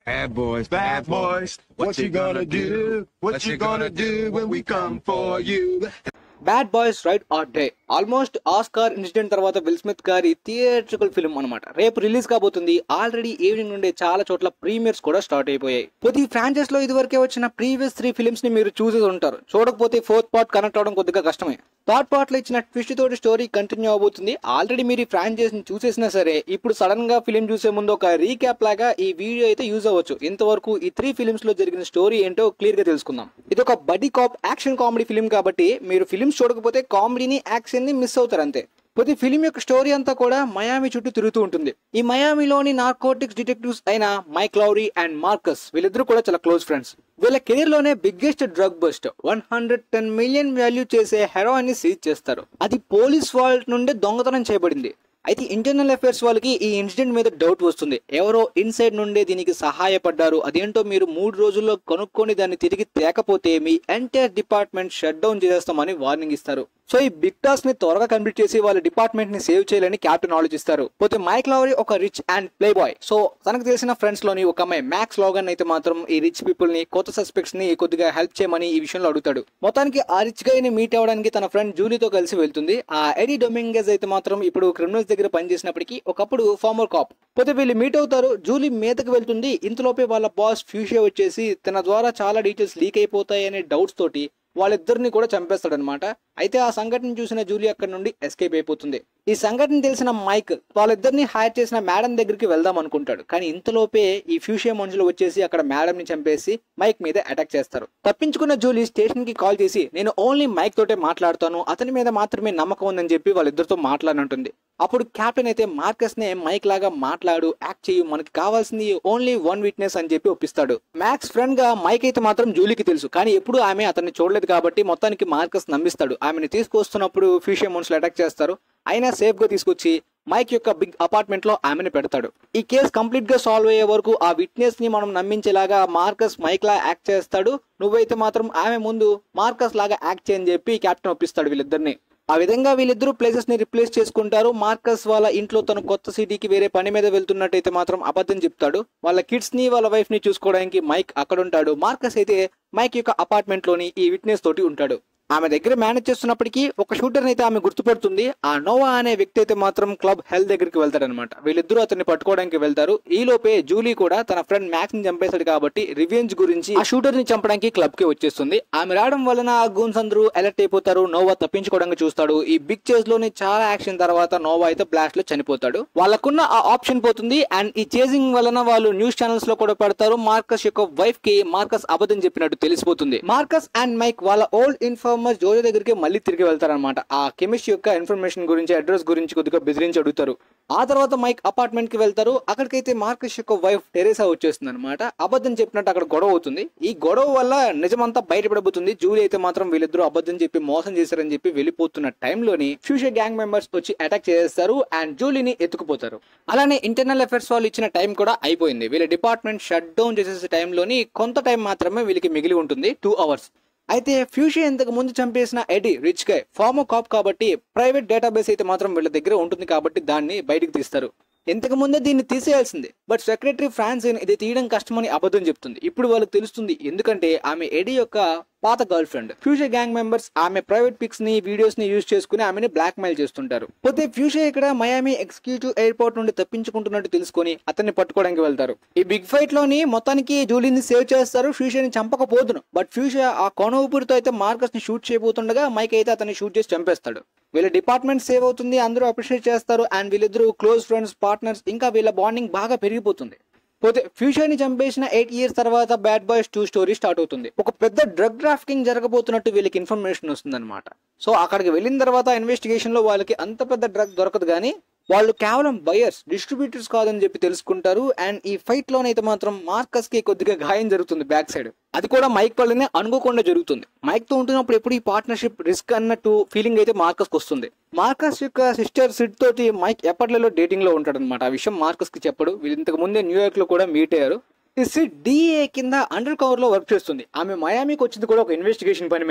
Bad boys, bad boys, what you gonna do? What you gonna do when we come for you? Bad boys ride or die almost Oscar incident తర్వాత Will Smith గారి theatrical film అనమాట రేపు release కాబోతుంది already evening నుండి చాలా చోట్ల premieres కూడా start అయిపోయాయి ప్రతి ఫ్రాంచైజ్ లో ఇదివరకే వచ్చిన ప్రీవియస్ త్రీ ఫిల్మ్స్ ని మీరు చూసేసి ఉంటారు చూడకపోతే ఫోర్త్ పార్ట్ కనెక్ట్ అవడం కొద్దిగా కష్టమే థర్డ్ పార్ట్ లో ఇచ్చిన ట్విస్ట్ తోటి స్టోరీ కంటిన్యూ అవబోతుంది ఆల్రెడీ మీరు ఈ ఫ్రాంచైజ్ ని చూసేసినా సరే ఇప్పుడు సడన్ గా ఫిలిం చూసే ముందు ఒక రీక్యాప్ లాగా ఈ వీడియో అయితే యూజ్ అవ్వచ్చు ఇంతవరకు ఈ త్రీ ఫిలిమ్స్ లో జరిగిన స్టోరీ ఏంటో క్లియర్ గా తెలుసుకుందాం ఇది ఒక బడ్డీ కాప్ యాక్షన్ కామెడీ ఫిలిం కాబట్టి మీరు ఫిలిమ్స్ చూడకపోతే కామెడీని యాక్షన్ ని మిస్ అవుతారు అంతే ప్రతి ఫిలిం యొక్క స్టోరీ అంతా కూడా మయామి చుట్టూ తిరుగుతూ ఉంటుంది ఈ మయామిలోని నార్కోటిక్స్ డిటెక్టివ్స్ అయిన మైక్ లౌరీ అండ్ మార్కస్ వీళ్ళిద్దరూ కూడా చాలా క్లోజ్ ఫ్రెండ్స్ వీళ్ళ కెరీర్ లోనే biggest drug bust one hundred ten million value చేసే హెరోయిన్ ని సీజ్ చేస్తారు అది పోలీస్ వాళ్ళ నుండి దొంగతనం చేయబడింది అయితే ఇంటర్నల్ అఫైర్స్ వాళ్ళకి ఈ ఇన్సిడెంట్ మీద డౌట్ వస్తుంది ఎవరో ఇన్సైడ్ నుండే దీనికి సహాయపడ్డారు అదేంటో మీరు మూడు రోజుల్లో కనుక్కొని దాన్ని తిరిగి తేకపోతే మీ ఎంటైర్ డిపార్ట్మెంట్ షట్ డౌన్ చేసేస్తామని వార్నింగ్ ఇస్తారు సో ఈ బిగ్ టాస్క్ ని త్వరగా కంప్లీట్ చేసి వాళ్ళ డిపార్ట్మెంట్ ని సేవ్ చేయాలని క్యాప్టెన్ ఆలోచిస్తారు పోతే మైక్ లవరీ ఒక rich and playboy so తనకు తెలిసిన ఫ్రెండ్స్ లోని ఒక అమ్మాయి మ్యాక్స్ లోగన్ అయితే మాత్రం ఈ రిచ్ పీపుల్ ని కొత్త సస్పెక్ట్స్ ని కొద్దిగా హెల్ప్ చేయమని ఈ విషయంలో అడుగుతాడు మొత్తానికి ఆ రిచ్ గై ని మీట్ అవ్వడానికి తన ఫ్రెండ్ జూలీతో కలిసి వెళ్తుంది ఆ ఎడీ డొమింగెస్ అయితే మాత్రం ఇప్పుడు క్రిమినల్స్ దగ్గర పనిచేసినప్పటికీ ఒకప్పుడు ఫార్మర్ కాప్ పోతే వీళ్ళు మీట్ అవుతారు జూలీ మీదకి వెళ్తుంది ఇంతలోపే వాళ్ళ బాస్ ఫ్యూషియా వచ్చేసి తన ద్వారా చాలా డీటెయిల్స్ లీక్ అయిపోతాయి అనే డౌట్స్ తోటి వాళ్ళిద్దరిని కూడా చంపేస్తాడనమాట అయితే ఆ సంఘటన చూసిన జూలీ అక్కడ నుండి ఎస్కేప్ అయిపోతుంది ఈ సంఘటన తెలిసిన మైక్ వాళ్ళిద్దరిని హైర్ చేసిన మేడం దగ్గరికి వెళ్దాం అనుకుంటాడు కానీ ఇంతలోపే ఈ ఫ్యూషియా మనుషులు వచ్చేసి అక్కడ మేడం ని చంపేసి మైక్ మీద అటాక్ చేస్తారు తప్పించుకున్న జూలీ స్టేషన్ కి కాల్ చేసి నేను ఓన్లీ మైక్ తోటే మాట్లాడుతాను అతని మీద మాత్రమే నమ్మకం ఉందని చెప్పి వాళ్ళిద్దరితో మాట్లాడినట్టుంది అప్పుడు కెప్టెన్ అయితే మార్కస్ నే మైక్ లాగా మాట్లాడు యాక్ట్ చేయు మనకి కావాల్సింది ఓన్లీ వన్ విట్నెస్ అని చెప్పి ఒప్పిస్తాడు మ్యాక్స్ ఫ్రెండ్ గా మైక్ అయితే మాత్రం జూలీకి తెలుసు కానీ ఎప్పుడు ఆమె అతన్ని చూడలేదు కాబట్టి మొత్తానికి మార్కస్ నమ్మిస్తాడు ఆమెను తీసుకొస్తున్నప్పుడు ఫ్యూషియా మనుషులు అటాక్ చేస్తారు అయినా సేఫ్ గా తీసుకొచ్చి మైక్ యొక్క బిగ్ అపార్ట్మెంట్ లో ఆమెను పెడతాడు ఈ కేసు కంప్లీట్ గా సాల్వ్ అయ్యే వరకు ఆ విట్నెస్ ని మనం నమ్మించేలాగా మార్కస్ మైక్ లా యాక్ట్ చేస్తాడు నువ్వైతే మాత్రం ఆమె ముందు మార్కస్ లాగా యాక్ట్ చేయని చెప్పి కెప్టెన్ ఒప్పిస్తాడు వీళ్ళిద్దరిని ఆ విధంగా వీళ్ళిద్దరూ ప్లేసెస్ ని రిప్లేస్ చేసుకుంటారు మార్కస్ వాళ్ళ ఇంట్లో తను కొత్త సిటీకి వేరే పని మీద వెళ్తున్నట్టయితే మాత్రం అబద్ధం చెప్తాడు వాళ్ళ కిడ్స్ ని వాళ్ళ వైఫ్ ని చూసుకోవడానికి మైక్ అక్కడ ఉంటాడు మార్కస్ అయితే మైక్ యొక్క అపార్ట్మెంట్ లోని ఈ విట్నెస్ తోటి ఉంటాడు ఆమె దగ్గర మేనేజ్ చేస్తున్నప్పటికీ ఒక షూటర్ అయితే ఆమె గుర్తుపడుతుంది ఆ నోవా అనే వ్యక్తి అయితే మాత్రం క్లబ్ హెల్ దగ్గరికి వెళ్తాడనమాట వీళ్ళిద్దరూ అతన్ని పట్టుకోవడానికి వెళ్తారు ఈ లోపే జూలీ కూడా తన ఫ్రెండ్ మ్యాక్స్ ని చంపేశాడు కాబట్టి రివెంజ్ గురించి ఆ షూటర్ ని చంపడానికి క్లబ్ కి వచ్చేస్తుంది ఆమె రావడం వలన ఆ గూన్స్ అందరూ అలర్ట్ అయిపోతారు నోవా తప్పించుకోవడానికి చూస్తాడు ఈ బిగ్ చేజ్ లోని చాలా యాక్షన్ తర్వాత నోవా అయితే బ్లాస్ట్ లో చనిపోతాడు వాళ్ళకున్న ఆ ఆప్షన్ పోతుంది అండ్ ఈ చేజింగ్ వలన వాళ్ళు న్యూస్ ఛానల్స్ లో కూడా పెడతారు మార్కస్ యొక్క వైఫ్ కి మార్కస్ అబద్ధం చెప్పినట్టు తెలిసిపోతుంది మార్కస్ అండ్ మైక్ వాళ్ళ ఓల్డ్ ఇన్ఫార్మర్ జోజో దగ్గరికి మళ్ళీ తిరిగి వెళ్తారనమాట ఆ కెమిస్ట్ యొక్క ఇన్ఫర్మేషన్ గురించి అడ్రస్ గురించి కొద్దిగా బెదిరించి అడుగుతారు ఆ తర్వాత మైక్ అపార్ట్మెంట్ కి వెళ్తారు అక్కడికైతే మార్కస్ యొక్క వైఫ్ టెరేసా వచ్చేస్తుంది అనమాట అబద్ధం చెప్పినట్టు అక్కడ గొడవ అవుతుంది ఈ గొడవ వల్ల నిజమంతా బయటపడబోతుంది జూలీ అయితే మాత్రం వీళ్ళిద్దరూ అబద్ధం చెప్పి మోసం చేశారని చెప్పి వెళ్ళిపోతున్న టైంలోని ఫ్యూచర్ గ్యాంగ్ మెంబర్స్ వచ్చి అటాక్ చేస్తారు అండ్ జూలీని ఎత్తుకుపోతారు అలానే ఇంటర్నల్ అఫైర్స్ వాళ్ళు ఇచ్చిన టైం కూడా అయిపోయింది వీళ్ళ డిపార్ట్మెంట్ షట్ డౌన్ చేసే టైంలోని కొంత టైం మాత్రమే వీళ్ళకి మిగిలి ఉంటుంది టూ అవర్స్ అయితే ఫ్యూషన్ ఇంతకు ముందు చంపేసిన ఎడీ రిచ్ గా ఫార్మర్ కాప్ కాబట్టి ప్రైవేట్ డేటాబేస్ అయితే మాత్రం వీళ్ళ దగ్గర ఉంటుంది కాబట్టి దాన్ని బయటికి తీస్తారు ఇంతకు ముందే దీన్ని తీసేయాల్సిందే బట్ సెక్రటరీ ఫ్రాన్సిన్ ఇది తీయడం కష్టమని అబద్ధం చెప్తుంది ఇప్పుడు వాళ్ళకి తెలుస్తుంది ఎందుకంటే ఆమె ఎడీ యొక్క పాత girlfriend Fouchet gang members ఆమె ప్రైవేట్ పిక్స్ ని వీడియోస్ ని యూజ్ చేసుకుని ఆమెని బ్లాక్ మెయిల్ చేస్తుంటారు పోతే ఫ్యూచర్ ఇక్కడ మయామి ఎగ్జిక్యూటివ్ ఎయిర్పోర్ట్ నుండి తప్పించుకుంటున్నట్టు తెలుసుకొని అతన్ని పట్టుకోవడానికి వెళ్తారు ఈ బిగ్ ఫైట్ లోని మొత్తానికి జూలీని సేవ్ చేస్తారు ఫ్యూచర్ ని చంపకపోదును బట్ ఫ్యూచర్ ఆ కొన ఊపిరితో అయితే మార్కస్ ని షూట్ చేయబోతుండగా మైక్ అయితే అతన్ని షూట్ చేసి చంపేస్తాడు వీళ్ళ డిపార్ట్మెంట్ సేవ్ అవుతుంది అందరూ అప్రిషియేట్ చేస్తారు అండ్ వీళ్ళిద్దరూ క్లోజ్ ఫ్రెండ్స్ పార్ట్నర్స్ ఇంకా వీళ్ళ బాండింగ్ బాగా పెరిగిపోతుంది పోతే ఫ్యూచర్ ని చంపేసిన ఎయిట్ ఇయర్స్ తర్వాత bad boys two story start అవుతుంది ఒక పెద్ద డ్రగ్ ట్రాఫికింగ్ జరగబోతున్నట్టు వీళ్ళకి ఇన్ఫర్మేషన్ వస్తుందన్నమాట సో అక్కడికి వెళ్ళిన తర్వాత ఇన్వెస్టిగేషన్ లో వాళ్ళకి అంత పెద్ద డ్రగ్ దొరకదు కానీ వాళ్ళు కేవలం బయర్స్ డిస్ట్రిబ్యూటర్స్ కాదని చెప్పి తెలుసుకుంటారు అండ్ ఈ ఫైట్ లోనైతే మాత్రం మార్కస్ కి కొద్దిగా గాయం జరుగుతుంది బ్యాక్ సైడ్ అది కూడా మైక్ వల్లనే అనుకోకుండా జరుగుతుంది మైక్ తో ఉంటున్నప్పుడు ఎప్పుడు ఈ పార్ట్నర్షిప్ రిస్క్ అన్నట్టు ఫీలింగ్ అయితే మార్కస్ కి వస్తుంది మార్కస్ యొక్క సిస్టర్ సిడ్ తోటి మైక్ ఎప్పటిలో డేటింగ్ లో ఉంటాడు అనమాట ఆ విషయం మార్కస్ కి చెప్పడు వీళ్ళు ఇంతకు ముందే న్యూయార్క్ లో కూడా మీట్ అయ్యారు ఈ సిడ్ డిఏ కింద అండర్ కవర్ లో వర్క్ చేస్తుంది ఆమె మయామికి వచ్చింది కూడా ఒక ఇన్వెస్టిగేషన్ పని మీద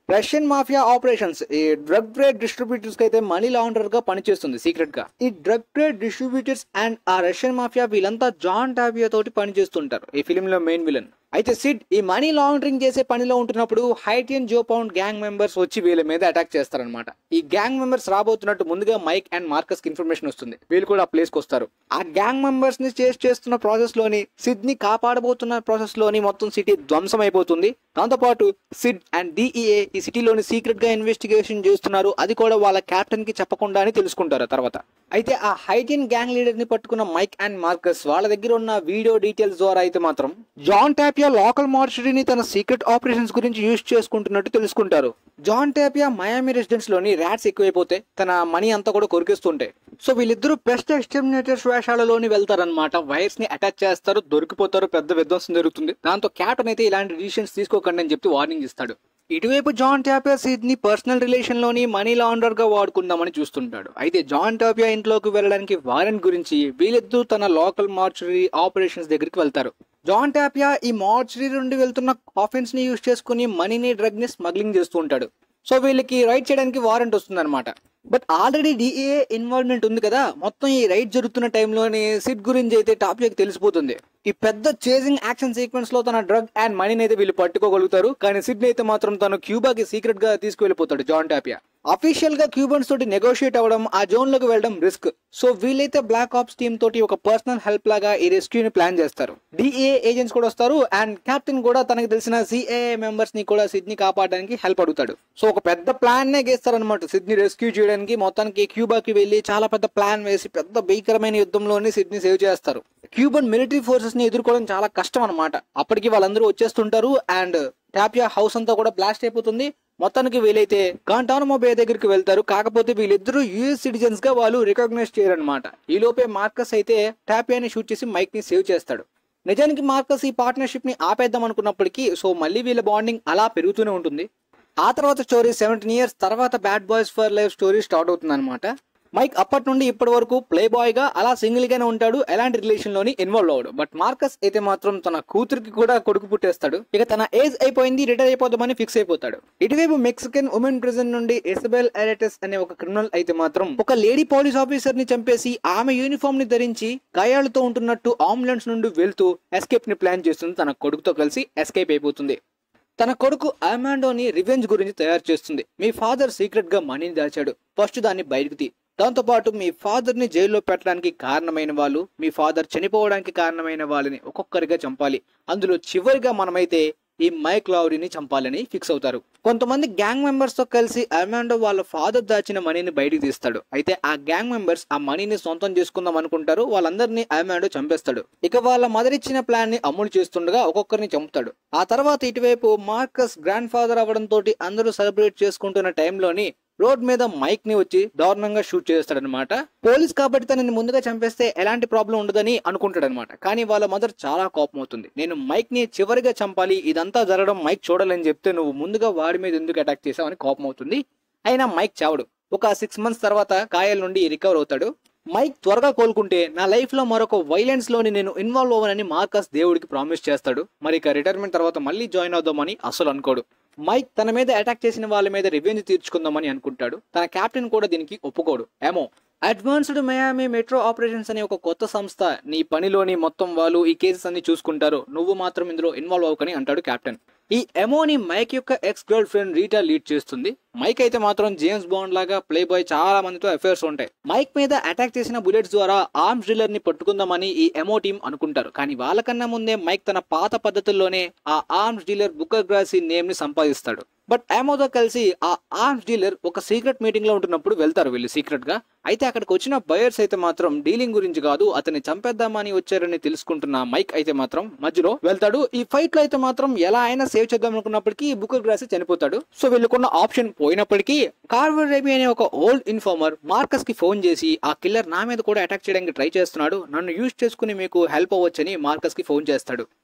రష్యన్ మాఫియా ఆపరేషన్స్ ఈ డ్రగ్ ట్రేడ్ డిస్ట్రిబ్యూటర్స్ కి అయితే మనీ లాండర్ గా పనిచేస్తుంది సీక్రెట్ గా ఈ డ్రగ్ ట్రేడ్ డిస్ట్రిబ్యూటర్స్ అండ్ ఆ రష్యన్ మాఫియా వీళ్ళంతా జాన్ టాబియా తోటి పనిచేస్తుంటారు ఈ ఫిలిం లో మెయిన్ విలన్ అయితే సిడ్ ఈ మనీ లాండరింగ్ చేసే పనిలో ఉంటున్నప్పుడు Haitian Zoe Pound gang members వచ్చి వీళ్ళ మీద అటాక్ చేస్తారనమాట ఈ గ్యాంగ్ మెంబర్స్ రాబోతున్నట్టు ముందుగా మైక్ అండ్ మార్కస్ కి ఇన్ఫర్మేషన్ వస్తుంది వీళ్ళు కూడా ఆ ప్లేస్ కి వస్తారు ఆ గ్యాంగ్ మెంబర్స్ ని చేస్ చేస్తున్న ప్రాసెస్ లోని సిడ్ ని కాపాడబోతున్న ప్రాసెస్ లోని మొత్తం సిటీ ధ్వంసం అయిపోతుంది దాంతోపాటు సిడ్ అండ్ డిఈఏ ఈ సిటీలోని సీక్రెట్ గా ఇన్వెస్టిగేషన్ చేస్తున్నారు అది కూడా వాళ్ళ కెప్టెన్ కి చెప్పకుండా అని తెలుసుకుంటారు ఆ తర్వాత అయితే ఆ హైటియన్ గ్యాంగ్ లీడర్ ని పట్టుకున్న మైక్ అండ్ మార్కస్ వాళ్ళ దగ్గర ఉన్న వీడియో డీటెయిల్స్ ద్వారా అయితే మాత్రం జాన్ టాపియా లోకల్ మార్చరీని తన సీక్రెట్ ఆపరేషన్స్ గురించి యూజ్ చేసుకుంటున్నట్టు తెలుసుకుంటారు జాన్ టాపియా మయామి రెసిడెన్స్ లోని ర్యాట్స్ ఎక్కువైపోతే తన మనీ అంతా కూడా కొరికేస్తుంటాయి సో వీళ్ళిద్దరూ బెస్ట్ ఎక్స్టర్మినేటర్స్ వేషాలలోని వెళ్తారనమాట వైర్స్ ని అటాక్ చేస్తారు దొరికిపోతారు పెద్ద విధ్వంసం జరుగుతుంది దాంతో క్యాప్టెన్ అయితే ఇలాంటి డిసిషన్స్ తీసుకోకండి అని చెప్పి వార్నింగ్ ఇస్తాడు ఇటువైపు జాన్ టాపియా సీడ్ ని పర్సనల్ రిలేషన్ లోని మనీ లాండర్ గా వాడుకుందామని చూస్తుంటాడు అయితే జాన్ టాపియా ఇంట్లోకి వెళ్ళడానికి వారెంట్ గురించి వీళ్ళిద్దరూ తన లోకల్ మార్చరీ ఆపరేషన్స్ దగ్గరికి వెళ్తారు జాన్ టాపియా ఈ మార్చరీ నుండి వెళ్తున్న కాఫిన్స్ ని యూజ్ చేసుకుని మనీని డ్రగ్ ని స్మగ్లింగ్ చేస్తూ ఉంటాడు సో వీళ్ళకి రైడ్ చేయడానికి వారెంట్ వస్తుంది బట్ ఆల్రెడీ డిఏ ఇన్వాల్వ్మెంట్ ఉంది కదా మొత్తం ఈ రైడ్ జరుగుతున్న టైంలోని సిట్ గురించి అయితే టాపిక్ తెలిసిపోతుంది ఈ పెద్ద చేసింగ్ యాక్షన్ సీక్వెన్స్ లో తన డ్రగ్ అండ్ మనీని అయితే వీళ్ళు పట్టుకోగలుగుతారు కానీ సిడ్ని అయితే మాత్రం తను క్యూబాకి సీక్రెట్ గా తీసుకువెళ్ళిపోతాడు జాన్ టాపియా అఫీషియల్ గా క్యూబన్స్ తోటి నెగోషియేట్ అవ్వడం ఆ జోన్ లోకి వెళ్ళడం రిస్క్ సో వీళ్ళైతే బ్లాక్ ఆప్స్ టీమ్ తోటి ఒక పర్సనల్ హెల్ప్ లాగా ఈ రెస్క్యూ ని ప్లాన్ చేస్తారు డిఏ ఏజెంట్స్ కూడా వస్తారు అండ్ కెప్టెన్ కూడా తనకు తెలిసిన సిఏఏ మెంబర్స్ ని కూడా సిడ్ని కాపాడడానికి హెల్ప్ అడుగుతాడు సో ఒక పెద్ద ప్లాన్ నే గేస్తారనమాట సిడ్ని రెస్క్యూ చేయడానికి మొత్తానికి క్యూబాకి వెళ్ళి చాలా పెద్ద ప్లాన్ వేసి పెద్ద భీకరమైన యుద్ధంలోని సిడ్ని సేవ్ చేస్తారు క్యూబన్ మిలిటరీ ఫోర్సెస్ ని ఎదుర్కోవడం చాలా కష్టం అనమాట అప్పటికి వాళ్ళందరూ వచ్చేస్తుంటారు అండ్ టాపియా హౌస్ అంతా కూడా బ్లాస్ట్ అయిపోతుంది మొత్తానికి వీలైతే గాంటానమో బే దగ్గరికి వెళ్తారు కాకపోతే వీళ్ళిద్దరూ యుఎస్ సిటిజన్స్ గా వాళ్ళు రికగ్నైజ్ చేయరనమాట ఈ లోపే మార్కస్ అయితే టాపియాని షూట్ చేసి మైక్ ని సేవ్ చేస్తాడు నిజానికి మార్కస్ ఈ పార్ట్నర్షిప్ ని ఆపేద్దాం అనుకున్నప్పటికీ సో మళ్ళీ వీళ్ళ బాండింగ్ అలా పెరుగుతూనే ఉంటుంది ఆ తర్వాత స్టోరీ సెవెంటీన్ ఇయర్స్ తర్వాత bad boys for life story start అవుతుంది అనమాట మైక్ అప్పటి నుండి ఇప్పటి వరకు ప్లే బాయ్ గా అలా సింగిల్ గానే ఉంటాడు ఎలాంటి రిలేషన్ లోని ఇన్వాల్వ్ అవడు బట్ మార్కస్ అయితే మాత్రం తన కూతురికి కూడా కొడుకు పుట్టేస్తాడు ఇక తన ఏజ్ అయిపోయింది రిటైర్ అయిపోదామని ఫిక్స్ అయిపోతాడు ఇటువైపు మెక్సికన్ ఉమెన్ ప్రిజన్ నుండి ఇసబెల్ ఎరెటస్ అనే ఒక క్రిమినల్ అయితే మాత్రం ఒక లేడీ పోలీస్ ఆఫీసర్ ని చంపేసి ఆమె యూనిఫామ్ ని ధరించి గాయాలతో ఉంటున్నట్టు అంబులెన్స్ నుండి వెళ్తూ ఎస్కేప్ ని ప్లాన్ చేస్తుంది తన కొడుకుతో కలిసి ఎస్కేప్ అయిపోతుంది తన కొడుకు అమాండోని రివెంజ్ గురించి తయారు చేస్తుంది మీ ఫాదర్ సీక్రెట్ గా మనీని దాచాడు ఫస్ట్ దాన్ని బయటకు తీ దాంతోపాటు మీ ఫాదర్ ని జైల్లో పెట్టడానికి కారణమైన వాళ్ళు మీ ఫాదర్ చనిపోవడానికి కారణమైన వాళ్ళని ఒక్కొక్కరిగా చంపాలి అందులో చివరిగా మనమైతే ఈ మైక్ లౌరీని చంపాలని ఫిక్స్ అవుతారు కొంతమంది గ్యాంగ్ మెంబర్స్ తో కలిసి అమాండో వాళ్ళ ఫాదర్ దాచిన మనీని బయటికి తీస్తాడు అయితే ఆ గ్యాంగ్ మెంబర్స్ ఆ మనీని సొంతం చేసుకుందాం అనుకుంటారు వాళ్ళందరినీ అమాండో చంపేస్తాడు ఇక వాళ్ళ మదర్ ఇచ్చిన ప్లాన్ ని అమలు చేస్తుండగా ఒక్కొక్కరిని చంపుతాడు ఆ తర్వాత ఇటువైపు మార్కస్ గ్రాండ్ ఫాదర్ అవ్వడం తోటి అందరూ సెలబ్రేట్ చేసుకుంటున్న టైంలోని రోడ్ మీద మైక్ ని వచ్చి దారుణంగా షూట్ చేస్తాడనమాట పోలీస్ కాబట్టి తనని ముందుగా చంపేస్తే ఎలాంటి ప్రాబ్లం ఉండదని అనుకుంటాడనమాట కానీ వాళ్ళ మదర్ చాలా కోపం అవుతుంది నేను మైక్ ని చివరిగా చంపాలి ఇదంతా జరగడం మైక్ చూడాలని చెప్తే నువ్వు ముందుగా వాడి మీద ఎందుకు అటాక్ చేసావని కోపం అవుతుంది అయినా మైక్ చావడు ఒక సిక్స్ మంత్స్ తర్వాత గాయాల నుండి రికవర్ అవుతాడు మైక్ త్వరగా కోలుకుంటే నా లైఫ్ లో మరొక వైలెన్స్ లోని నేను ఇన్వాల్వ్ అవ్వనని మార్కస్ దేవుడికి ప్రామిస్ చేస్తాడు మరి ఇక రిటైర్మెంట్ తర్వాత మళ్ళీ జాయిన్ అవుదామని అసలు అనుకోడు మైక్ తన మీద అటాక్ చేసిన వాళ్ళ మీద రివెంజ్ తీర్చుకుందామని అనుకుంటాడు తన కెప్టెన్ కూడా దీనికి ఒప్పుకోడు ఏమో అడ్వాన్స్డ్ మయామి మెట్రో ఆపరేషన్స్ అనే ఒక కొత్త సంస్థ నీ పనిలోని మొత్తం వాళ్ళు ఈ కేసెస్ అన్ని చూసుకుంటారు నువ్వు మాత్రం ఇందులో ఇన్వాల్వ్ అవ్వకని అంటాడు కెప్టెన్ ఈ ఎమోని మైక్ యొక్క ex girlfriend Rita lead చేస్తుంది మైక్ అయితే మాత్రం జేమ్స్ బాండ్ లాగా ప్లే బాయ్ చాలా మందితో అఫైర్స్ ఉంటాయి మైక్ మీద అటాక్ చేసిన బుల్లెట్స్ ద్వారా ఆర్మ్స్ డ్రిల్లర్ ని పట్టుకుందామని ఈ ఎమో టీం అనుకుంటారు కానీ వాళ్ళకన్నా ముందే మైక్ తన పాత పద్ధతుల్లోనే ఆ arms dealer Booker Grassie name ని సంపాదిస్తాడు బట్ ఏమోతో కలిసి ఆ ఆర్మ్స్ డీలర్ ఒక సీక్రెట్ మీటింగ్ లో ఉంటున్నప్పుడు వెళ్తారు వీళ్ళు సీక్రెట్ గా అయితే అక్కడికి వచ్చిన బయర్స్ అయితే మాత్రం డీలింగ్ గురించి కాదు అతన్ని చంపేద్దామని వచ్చారని తెలుసుకుంటున్న మైక్ అయితే మాత్రం మధ్యలో వెళ్తాడు ఈ ఫైట్ లో అయితే మాత్రం ఎలా అయినా సేవ్ చేద్దాం అనుకున్నప్పటికీ బుక్కర్ గ్రాసి చనిపోతాడు సో వీళ్ళకున్న ఆప్షన్ పోయినప్పటికీ కార్వర్ రేబీ అనే ఒక ఓల్డ్ ఇన్ఫార్మర్ మార్కస్ కి ఫోన్ చేసి ఆ కిల్లర్ నా మీద కూడా అటాక్ చేయడానికి ట్రై చేస్తున్నాడు నన్ను యూజ్ చేసుకుని మీకు హెల్ప్ అవ్వచ్చని మార్కస్ కి ఫోన్ చేస్తాడు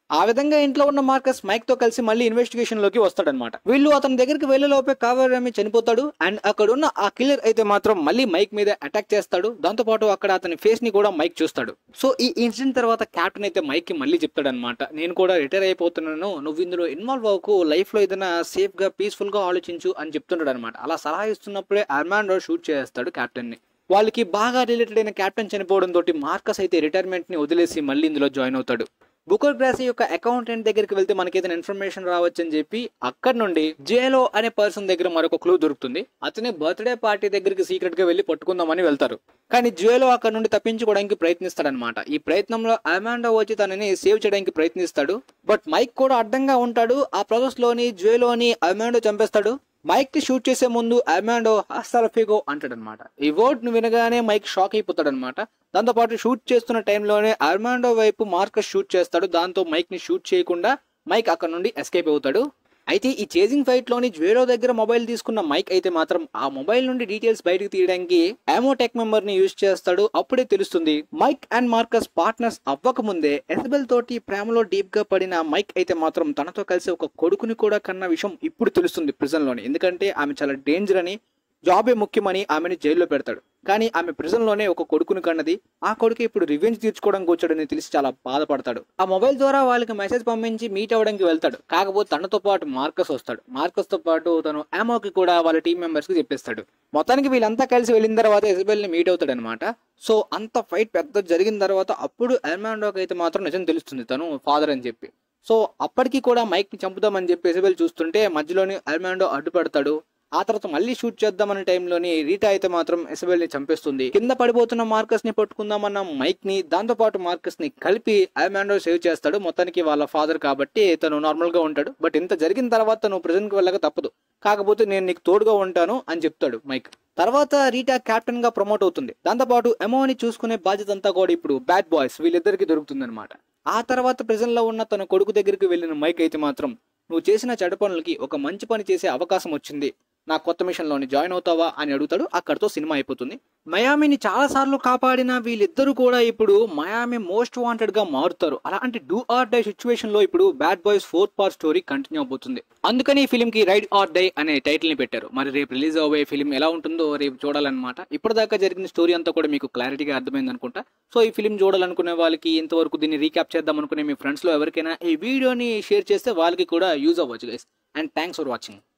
ఆ విధంగా ఇంట్లో ఉన్న మార్కస్ మైక్ తో కలిసి మళ్ళీ ఇన్వెస్టిగేషన్ లోకి వస్తాడనమాట వీళ్ళు అతని దగ్గరికి వెళ్ళేలోపే కావేరమి చనిపోతాడు అండ్ అక్కడ ఉన్న ఆ కిల్లర్ అయితే మాత్రం మళ్ళీ మైక్ మీద అటాక్ చేస్తాడు దాంతో పాటు అక్కడ అతని ఫేస్ ని కూడా మైక్ చూస్తాడు సో ఈ ఇన్సిడెంట్ తర్వాత క్యాప్టెన్ అయితే మైక్ కి మళ్ళీ చెప్తాడనమాట నేను కూడా రిటైర్ అయిపోతున్నాను నువ్వు ఇందులో ఇన్వాల్వ్ అవ్వకు లైఫ్ లో ఏదైనా సేఫ్ గా పీస్ఫుల్ గా ఆలోచించు అని చెప్తుంటాడు అనమాట అలా సలహా ఇస్తున్నప్పుడే అర్మాండో షూట్ చేస్తాడు క్యాప్టెన్ ని వాళ్ళకి బాగా రిలేటెడ్ అయిన క్యాప్టెన్ చనిపోవడం తోటి మార్కస్ అయితే రిటైర్మెంట్ ని వదిలేసి మళ్ళీ ఇందులో జాయిన్ అవుతాడు బుకర్ గ్రాసీ యొక్క అకౌంటెంట్ దగ్గరికి వెళ్తే మనకి ఏదైనా ఇన్ఫర్మేషన్ రావచ్చు అని చెప్పి అక్కడ నుండి జేలో అనే పర్సన్ దగ్గర మరొక క్లూ దొరుకుతుంది అతని బర్త్డే పార్టీ దగ్గరికి సీక్రెట్ గా వెళ్లి పట్టుకుందామని వెళ్తారు కానీ జేలో అక్కడ నుండి తప్పించుకోవడానికి ప్రయత్నిస్తాడనమాట ఈ ప్రయత్నంలో అమాండో వచ్చి తనని సేవ్ చేయడానికి ప్రయత్నిస్తాడు బట్ మైక్ కూడా అడ్డంగా ఉంటాడు ఆ ప్రాసెస్ లోని జేలోని అమాండో చంపేస్తాడు మైక్ కి షూట్ చేసే ముందు అమాండో హస్తలఫిగో అంటాడనమాట ఈ వర్డ్ ను వినగానే మైక్ షాక్ అయిపోతాడనమాట దాంతో పాటు షూట్ చేస్తున్న టైంలోనే అర్మాండో వైపు మార్కస్ షూట్ చేస్తాడు దాంతో మైక్ ని షూట్ చేయకుండా మైక్ అక్కడ నుండి ఎస్కేప్ అవుతాడు అయితే ఈ చేజింగ్ ఫైట్ లోని జ్వేరో దగ్గర మొబైల్ తీసుకున్న మైక్ అయితే మాత్రం ఆ మొబైల్ నుండి డీటెయిల్స్ బయటకు తీయడానికి అమోటెక్ మెంబర్ ని యూజ్ చేస్తాడు అప్పుడే తెలుస్తుంది మైక్ అండ్ మార్కస్ పార్ట్నర్స్ అవ్వక ముందే ఎసబెల్ తోటి ప్రేమలో డీప్ గా పడిన మైక్ అయితే మాత్రం తనతో కలిసి ఒక కొడుకుని కూడా కన్న విషయం ఇప్పుడు తెలుస్తుంది ప్రిజన్ లోని ఎందుకంటే ఆమె చాలా డేంజర్ అని జాబే ముఖ్యమని ఆమెని జైల్లో పెడతాడు కానీ ఆమె ప్రిజన్ లోనే ఒక కొడుకుని కన్నది ఆ కొడుకు ఇప్పుడు రివెంజ్ తీర్చుకోవడానికి వచ్చాడని తెలిసి చాలా బాధపడతాడు ఆ మొబైల్ ద్వారా వాళ్ళకి మెసేజ్ పంపించి మీట్ అవ్వడానికి వెళ్తాడు కాకపోతే తనతో పాటు మార్కస్ వస్తాడు మార్కస్ తో పాటు తను ఆమోకి కూడా వాళ్ళ టీం మెంబర్స్ కి చెప్పేస్తాడు మొత్తానికి వీళ్ళంతా కలిసి వెళ్ళిన తర్వాత ఎజబెల్ ని మీట్ అవుతాడు అనమాట సో అంత ఫైట్ పెద్ద జరిగిన తర్వాత అప్పుడు ఎల్మాండోకి అయితే మాత్రం నిజం తెలుస్తుంది తను ఫాదర్ అని చెప్పి సో అప్పటికి కూడా మైక్ ని చంపుదామని చెప్పి ఎజబెల్ చూస్తుంటే మధ్యలోని అల్మాండో అడ్డుపడతాడు ఆ తర్వాత మళ్ళీ షూట్ చేద్దామనే టైంలోని రీటా అయితే మాత్రం ఎసబెల్ ని చంపేస్తుంది కింద పడిపోతున్న మార్కస్ ని పట్టుకుందామన్న మైక్ ని దాంతో పాటు మార్కస్ ని కలిపి అల్మాండో సేవ్ చేస్తాడు మొత్తానికి వాళ్ళ ఫాదర్ కాబట్టి తను నార్మల్ గా ఉంటాడు బట్ ఇంత జరిగిన తర్వాత నువ్వు ప్రెజెంట్ కి వెళ్ళక తప్పదు కాకపోతే నేను నీకు తోడుగా ఉంటాను అని చెప్తాడు మైక్ తర్వాత రీటా కెప్టెన్ గా ప్రమోట్ అవుతుంది దాంతో పాటు ఎమోని చూసుకునే బాధ్యత అంతా కూడా ఇప్పుడు బ్యాడ్ బాయ్స్ వీళ్ళిద్దరికి దొరుకుతుంది ఆ తర్వాత ప్రెజెంట్ లో ఉన్న తన కొడుకు దగ్గరికి వెళ్ళిన మైక్ అయితే మాత్రం నువ్వు చేసిన చెడు పనులకి ఒక మంచి పని చేసే అవకాశం వచ్చింది నా కొత్త మిషన్లోని జాయిన్ అవుతావా అని అడుగుతాడు అక్కడితో సినిమా అయిపోతుంది మయామిని చాలా సార్లు కాపాడిన వీళ్ళిద్దరూ కూడా ఇప్పుడు మయామి మోస్ట్ వాంటెడ్ గా మారుతారు అలాంటి డూ ఆర్ డై సిచ్యువేషన్ లో ఇప్పుడు bad boys fourth part story continue అవబోతుంది అందుకని ఈ ఫిల్మ్ కి రైడ్ ఆర్ డై అనే టైటిల్ ని పెట్టారు మరి రేపు రిలీజ్ అవ్వే ఫిల్మ్ ఎలా ఉంటుందో రేపు చూడాలన్నమాట ఇప్పటిదాకా జరిగిన స్టోరీ అంతా కూడా మీకు క్లారిటీగా అర్థమైంది అనుకుంటా సో ఈ ఫిల్మ్ చూడాలనుకునే వాళ్ళకి ఇంతవరకు దీన్ని రీక్యాప్ చేద్దాం అనుకునే మీ ఫ్రెండ్స్ లో ఎవరికైనా ఈ వీడియోని షేర్ చేస్తే వాళ్ళకి కూడా యూజ్ అవ్వచ్చు guys and thanks for watching